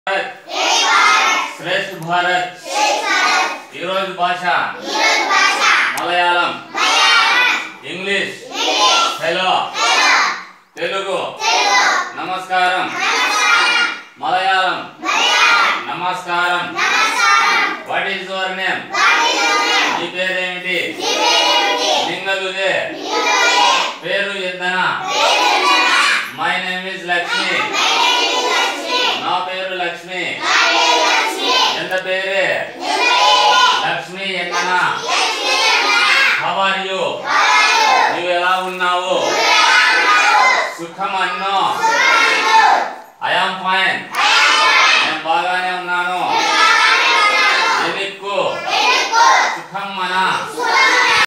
శ్రేష్ఠ భారత్ ఈరోజు భాష Malayalam English hello Telugu నమస్కారం మలయాళం నమస్కారం వాట్ ఈస్ యువర్ నేమ్ నీ పేరేమిటి లింగలుదే పేరు ఎద్దన మై నేమ్ ఇస్ లక్ష్మి నా పేరు లక్ష్మి ఎంత పేరే లక్ష్మి ఎక్కన హౌ ఆర్ యు నువ్వు ఎలా ఉన్నావు సుఖం అన్నో ఐ ఆమ్ ఫైన్ నేను బాగానే ఉన్నాను ఎనిక్కు సుఖం మన